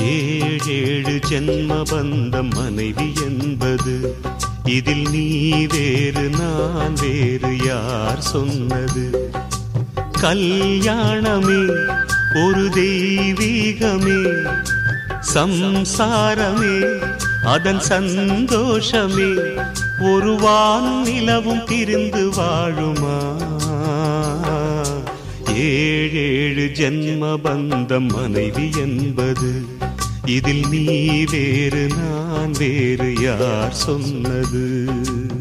ஏழேழு ஜென்ம பந்தம் மனைவி என்பது இதில் நீ வேறு நான் வேறு யார் சொன்னது கல்யாணமே ஒரு தெய்வீகமே சம்சாரமே அதன் சந்தோஷமே ஒரு வான் நிலவும் பிரிந்து வாழுமா ஏழேழு ஜென்ம பந்தம் மனைவி என்பது இதில் நீ வேறு நான் வேறு யார் சொன்னது